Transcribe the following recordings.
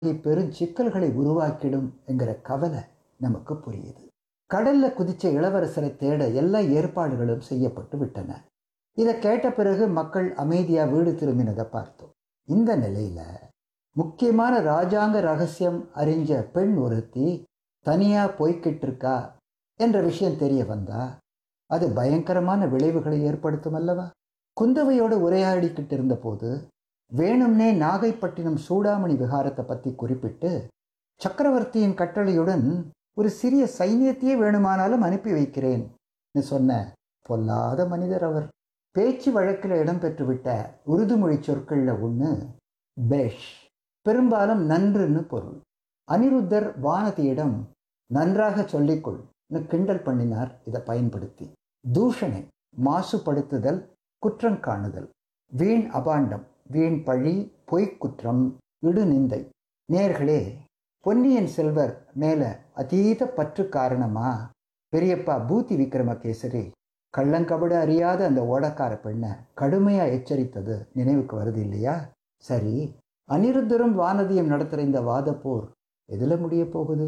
பெரும் சிக்கல்களை உருவாக்கிடும் என்கிற கவலை நமக்கு புரியுது கடல்ல குதிச்ச இளவரசரை தேட எல்லா ஏற்பாடுகளும் செய்யப்பட்டு விட்டன இதை கேட்ட பிறகு மக்கள் அமைதியா வீடு திரும்பினதை பார்த்தோம் இந்த நிலையில முக்கியமான ராஜாங்க ரகசியம் அறிஞ்ச பெண் ஒருத்தி தனியா போய்கிட்டு இருக்கா என்ற விஷயம் தெரிய வந்தா அது பயங்கரமான விளைவுகளை ஏற்படுத்தும் அல்லவா குந்தவையோடு உரையாடிக்கிட்டு இருந்தபோது வேணும்னே நாகைப்பட்டினம் சூடாமணி விகாரத்தை பற்றி குறிப்பிட்டு சக்கரவர்த்தியின் கட்டளையுடன் ஒரு சிறிய சைன்யத்தையே வேணுமானாலும் அனுப்பி வைக்கிறேன் சொன்ன பொல்லாத மனிதர் அவர் பேச்சு வழக்கில் இடம்பெற்றுவிட்ட உருதுமொழி சொற்களில் ஒன்று பேஷ் பெரும்பாலும் நன்றுன்னு பொருள் அனிருத்தர் வானதியிடம் நன்றாக சொல்லிக்கொள் கிண்டல் பண்ணினார் இதை பயன்படுத்தி தூஷணை மாசுபடுத்துதல் குற்றம் காணுதல் வீண் அபாண்டம் வீண் பழி பொய்க்குற்றம் இடுநிந்தை நேர்களே பொன்னியின் செல்வர் மேல அதீத பற்று காரணமா பெரியப்பா பூத்தி விக்ரமகேசரி கள்ளங்கபட அறியாத அந்த ஓடக்கார பெண்ணை கடுமையா எச்சரித்தது நினைவுக்கு வருது இல்லையா சரி அனிருத்தரும் வானதியும் நடத்துகிற இந்த வாதப்போர் எதுல முடிய போகுது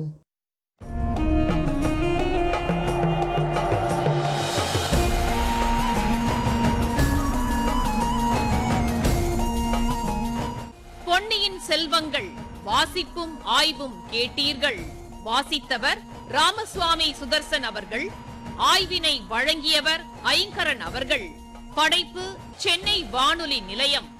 பொன்னியின் செல்வங்கள் வாசிப்பும் ஆய்வும் கேட்டீர்கள் வாசித்தவர் ராமசுவாமி சுதர்சன் அவர்கள் ஆய்வினை வழங்கியவர் ஐங்கரன் அவர்கள் படைப்பு சென்னை வானொலி நிலையம்